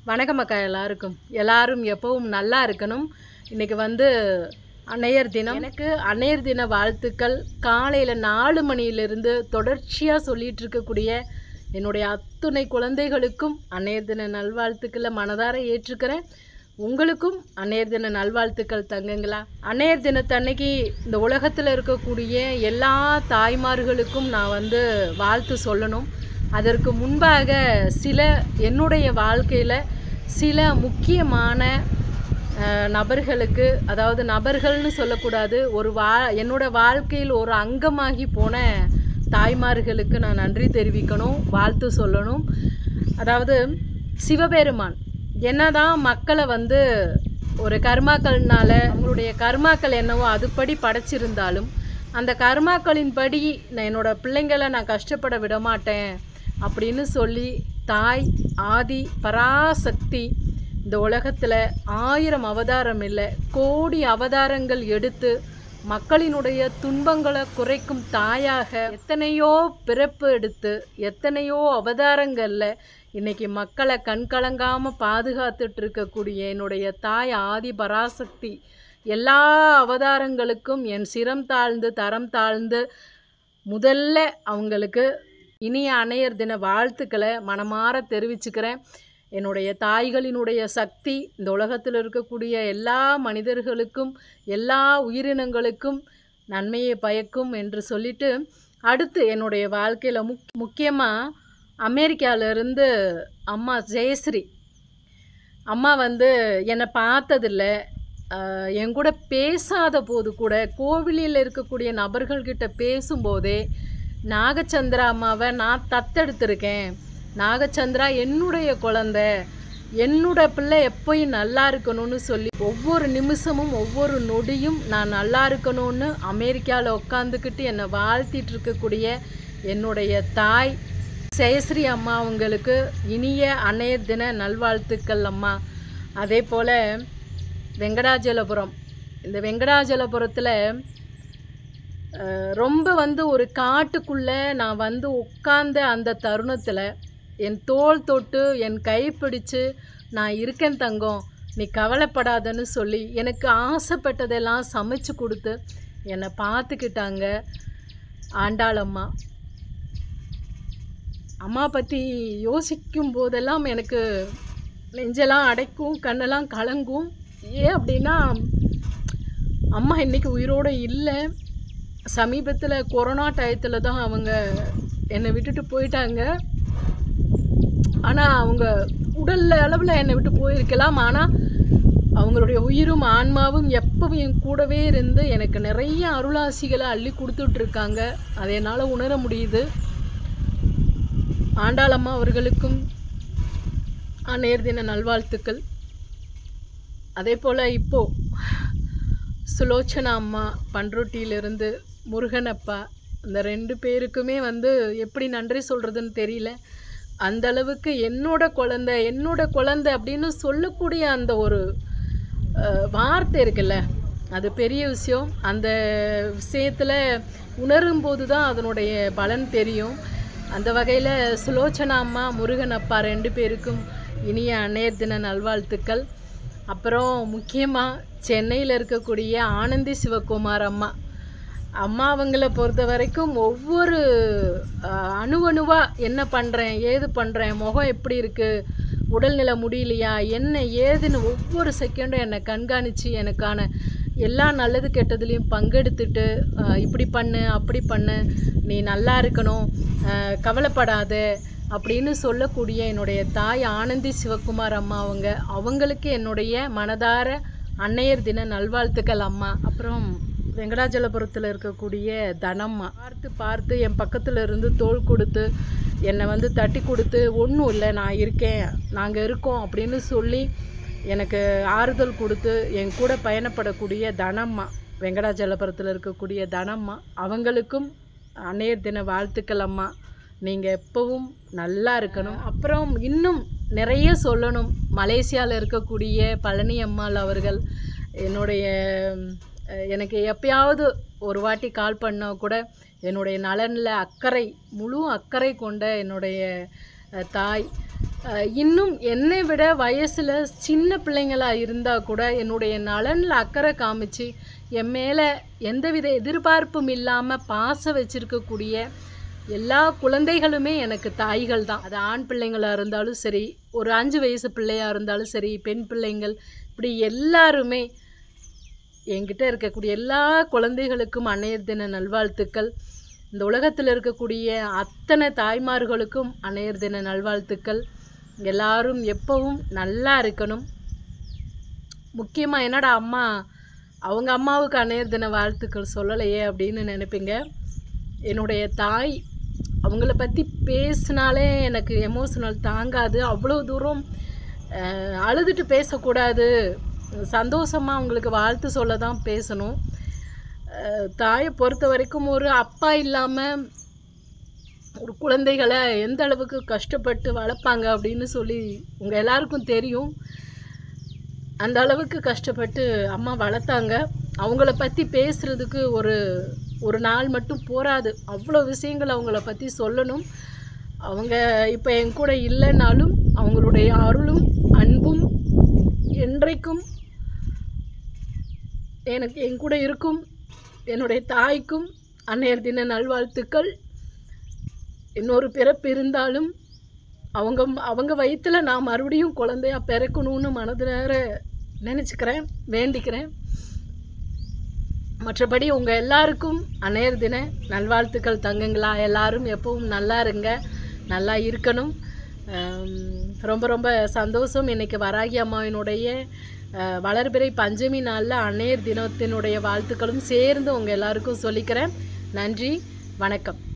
வணக்கம் அக்கா எல்லாருக்கும் எல்லாரும் எப்பவும் நல்லா இருக்கணும் இன்னைக்கு வந்து அன்னையர் தினம் எனக்கு அன்னையர் தின வாழ்த்துக்கள் காலையில் நாலு மணியிலிருந்து தொடர்ச்சியாக சொல்லிட்டு இருக்கக்கூடிய என்னுடைய அத்துணை குழந்தைகளுக்கும் அன்னையர் தின நல்வாழ்த்துக்களை மனதார ஏற்றுக்கிறேன் உங்களுக்கும் அன்னையர் தின நல்வாழ்த்துக்கள் தங்குங்களா அன்னையர் தினத்தன்னைக்கு இந்த உலகத்தில் இருக்கக்கூடிய எல்லா தாய்மார்களுக்கும் நான் வந்து வாழ்த்து சொல்லணும் அதற்கு முன்பாக சில என்னுடைய வாழ்க்கையில் சில முக்கியமான அஹ், நபர்களுக்கு அதாவது நபர்கள்னு சொல்லக்கூடாது ஒரு வா என்னோட வாழ்க்கையில் ஒரு அங்கமாகி போன தாய்மார்களுக்கு நான் நன்றி தெரிவிக்கணும் வாழ்த்து சொல்லணும் அதாவது சிவபெருமான் என்னதான் மக்களை வந்து ஒரு கர்மாக்கள்னால அவங்களுடைய கர்மாக்கள் என்னவோ அதுபடி படைச்சிருந்தாலும் அந்த கர்மாக்களின்படி நான் என்னோட பிள்ளைங்களை நான் கஷ்டப்பட விட மாட்டேன் அப்படின்னு சொல்லி தாய் ஆதி பராசக்தி இந்த உலகத்தில் ஆயிரம் அவதாரம் இல்லை கோடி அவதாரங்கள் எடுத்து மக்களினுடைய துன்பங்களை குறைக்கும் தாயாக எத்தனையோ பிறப்பு எடுத்து எத்தனையோ அவதாரங்களில் இன்னைக்கு மக்களை கண்கலங்காமல் பாதுகாத்துட்டு இருக்கக்கூடிய என்னுடைய தாய் ஆதி பராசக்தி எல்லா அவதாரங்களுக்கும் என் சிரம் தாழ்ந்து தரம் தாழ்ந்து முதல்ல அவங்களுக்கு இனிய அணையர் தின வாழ்த்துக்களை மனமாற தெரிவிச்சுக்கிறேன் என்னுடைய தாய்களினுடைய சக்தி இந்த உலகத்தில் இருக்கக்கூடிய எல்லா மனிதர்களுக்கும் எல்லா உயிரினங்களுக்கும் நன்மையை பயக்கும் என்று சொல்லிட்டு அடுத்து என்னுடைய வாழ்க்கையில் முக் முக்கியமாக அமெரிக்காவிலேருந்து அம்மா ஜெயஸ்ரீ அம்மா வந்து என்னை பார்த்ததில்ல ஆஹ், என் கூட பேசாத போது கூட கோவிலில் இருக்கக்கூடிய நபர்கள்கிட்ட பேசும்போதே நாகச்சந்திரா அம்மாவை நான் தத்தெடுத்திருக்கேன் நாகச்சந்திரா என்னுடைய குழந்தை என்னோட பிள்ளை எப்பயும் நல்லா இருக்கணும்னு சொல்லி ஒவ்வொரு நிமிஷமும் ஒவ்வொரு நொடியும் நான் நல்லா இருக்கணும்னு அமெரிக்காவில் உட்காந்துக்கிட்டு என்னை வாழ்த்திட்டு இருக்கக்கூடிய என்னுடைய தாய் ஜெயஸ்ரீ அம்மா உங்களுக்கு இனிய அன்னையர் தின நல்வாழ்த்துக்கள் அம்மா அதே போல் வெங்கடாஜலபுரம் இந்த வெங்கடாஜலபுரத்தில் அஹ், ரொம்ப வந்து ஒரு காட்டுக்குள்ளே நான் வந்து உட்கார்ந்த அந்த தருணத்தில் என் தோள் தொட்டு என் கை பிடிச்சு நான் இருக்கேன் தங்கம் நீ கவலைப்படாதன்னு சொல்லி எனக்கு ஆசைப்பட்டதெல்லாம் சமைச்சு கொடுத்து என்னை பார்த்துக்கிட்டாங்க ஆண்டாளம்மா அம்மா பற்றி யோசிக்கும் போதெல்லாம் எனக்கு நெஞ்செல்லாம் அடைக்கும் கண்ணெல்லாம் கலங்கும் ஏன் அப்படின்னா அம்மா இன்னைக்கு உயிரோடு இல்லை சமீபத்தில் கொரோனா டயத்தில் தான் அவங்க என்னை விட்டுட்டு போயிட்டாங்க ஆனால் அவங்க உடல் அளவில் என்னை விட்டு போயிருக்கலாம் ஆனால் அவங்களுடைய உயிரும் ஆன்மாவும் எப்பவும் என் கூடவே இருந்து எனக்கு நிறைய அருளாசிகளை அள்ளி கொடுத்துட்ருக்காங்க அதை என்னால் உணர முடியுது ஆண்டாளம்மா அவர்களுக்கும் நேர் தின நல்வாழ்த்துக்கள் அதே போல் இப்போது சுலோச்சனா அம்மா பண்ருட்டியிலிருந்து முருகன் அப்பா இந்த ரெண்டு பேருக்குமே வந்து எப்படி நன்றி சொல்கிறதுன்னு தெரியல அந்த அளவுக்கு என்னோட குழந்தை என்னோட குழந்தை அப்படின்னு சொல்லக்கூடிய அந்த ஒரு அஹ், வார்த்தை இருக்குல்ல அது பெரிய விஷயம் அந்த விஷயத்தில் உணரும் போது தான் அதனுடைய பலன் தெரியும் அந்த வகையில் சுலோச்சனா அம்மா முருகன் அப்பா ரெண்டு பேருக்கும் இனிய அன்னையர் தின நல்வாழ்த்துக்கள் அப்புறம் முக்கியமாக சென்னையில் இருக்கக்கூடிய ஆனந்தி சிவகுமார் அம்மா அம்மா அவங்கள பொறுத்த வரைக்கும் ஒவ்வொரு அஹ், அணு அணுவாக என்ன பண்ணுறேன் ஏது பண்ணுறேன் முகம் எப்படி இருக்குது உடல்நிலை முடியலையா என்ன ஏதுன்னு ஒவ்வொரு செகண்டும் என்னை கண்காணித்து எனக்கான எல்லா நல்லது கெட்டதுலேயும் பங்கெடுத்துட்டு அஹ், இப்படி பண்ணு அப்படி பண்ணு நீ நல்லா இருக்கணும் அஹ், கவலைப்படாத அப்படின்னு சொல்லக்கூடிய என்னுடைய தாய் ஆனந்தி சிவகுமார் அம்மா அவங்க அவங்களுக்கு என்னுடைய மனதார அன்னையர் தின நல்வாழ்த்துக்கள் அம்மா அப்புறம் வெங்கடாஜலபுரத்தில் இருக்கக்கூடிய தனம்மா பார்த்து பார்த்து என் பக்கத்தில் இருந்து தோள் கொடுத்து என்னை வந்து தட்டி கொடுத்து ஒன்றும் இல்லை நான் இருக்கேன் நாங்கள் இருக்கோம் அப்படின்னு சொல்லி எனக்கு ஆறுதல் கொடுத்து என் கூட பயணப்படக்கூடிய தனம்மா வெங்கடாஜலபுரத்தில் இருக்கக்கூடிய தனம்மா அவங்களுக்கும் அன்னையர் தின வாழ்த்துக்கள் அம்மா நீங்கள் எப்பவும் நல்லா இருக்கணும் அப்புறம் இன்னும் நிறைய சொல்லணும் மலேசியாவில் இருக்கக்கூடிய பழனி அம்மாள் அவர்கள் என்னுடைய அஹ், எனக்கு எப்பயாவது ஒரு வாட்டி கால் பண்ணால் கூட என்னுடைய நலனில் அக்கறை முழு அக்கறை கொண்ட என்னுடைய அஹ், தாய் அஹ், இன்னும் என்னை விட வயசில் சின்ன பிள்ளைங்களாக இருந்தால் கூட என்னுடைய நலனில் அக்கறை காமிச்சு என் மேலே எந்தவித எதிர்பார்ப்பும் இல்லாமல் பாசம் வச்சிருக்கக்கூடிய எல்லா குழந்தைகளுமே எனக்கு தாய்கள் தான் அது ஆண் பிள்ளைங்களாக இருந்தாலும் சரி ஒரு அஞ்சு வயசு பிள்ளையாக இருந்தாலும் சரி பெண் பிள்ளைங்கள் இப்படி எல்லாருமே என்கிட்ட இருக்கக்கூடிய எல்லா குழந்தைகளுக்கும் அன்னையர் தின நல்வாழ்த்துக்கள் இந்த உலகத்தில் இருக்கக்கூடிய அத்தனை தாய்மார்களுக்கும் அன்னையர் தின நல்வாழ்த்துக்கள் எல்லாரும் எப்பவும் நல்லா இருக்கணும் முக்கியமாக என்னடா அம்மா அவங்க அம்மாவுக்கு அன்னையர் தின வாழ்த்துக்கள் சொல்லலையே அப்படின்னு நினைப்பீங்க என்னுடைய தாய் அவங்கள பற்றி பேசினாலே எனக்கு எமோஷனல் தாங்காது அவ்வளோ தூரம் அஹ், அழுதுட்டு பேசக்கூடாது சந்தோஷமாக அவங்களுக்கு வாழ்த்து சொல்ல தான் பேசணும் அஹ், தாயை பொறுத்த வரைக்கும் ஒரு அப்பா இல்லாமல் ஒரு குழந்தைகளை எந்த அளவுக்கு கஷ்டப்பட்டு வளர்ப்பாங்க அப்படின்னு சொல்லி உங்கள் எல்லாருக்கும் தெரியும் அந்த அளவுக்கு கஷ்டப்பட்டு அம்மா வளர்த்தாங்க அவங்கள பற்றி பேசுகிறதுக்கு ஒரு ஒரு நாள் மட்டும் போராது அவ்வளோ விஷயங்கள் அவங்கள பற்றி சொல்லணும் அவங்க இப்போ என் கூட இல்லைனாலும் அவங்களுடைய அருளும் அன்பும் என்றைக்கும் எனக்கு என் கூட இருக்கும் என்னுடைய தாய்க்கும் அன்னையர் தின நல்வாழ்த்துக்கள் இன்னொரு பிறப்பு இருந்தாலும் அவங்க அவங்க வயித்துல நான் மறுபடியும் குழந்தையா பிறக்கணும்னு மனதினார நினச்சிக்கிறேன் வேண்டிக்கிறேன் மற்றபடி உங்கள் எல்லாருக்கும் அன்னையர் தின நல்வாழ்த்துக்கள் தங்குங்களா எல்லாரும் எப்பவும் நல்லா இருங்க நல்லா இருக்கணும் ஆம், ரொம்ப ரொம்ப சந்தோஷம் இன்னைக்கு வராகி அம்மாவினுடைய அஹ், வளர்பிறை பஞ்சமி நாளில் அன்னையர் தினத்தினுடைய வாழ்த்துக்களும் சேர்ந்து உங்கள் எல்லாருக்கும் சொல்லிக்கிறேன் நன்றி வணக்கம்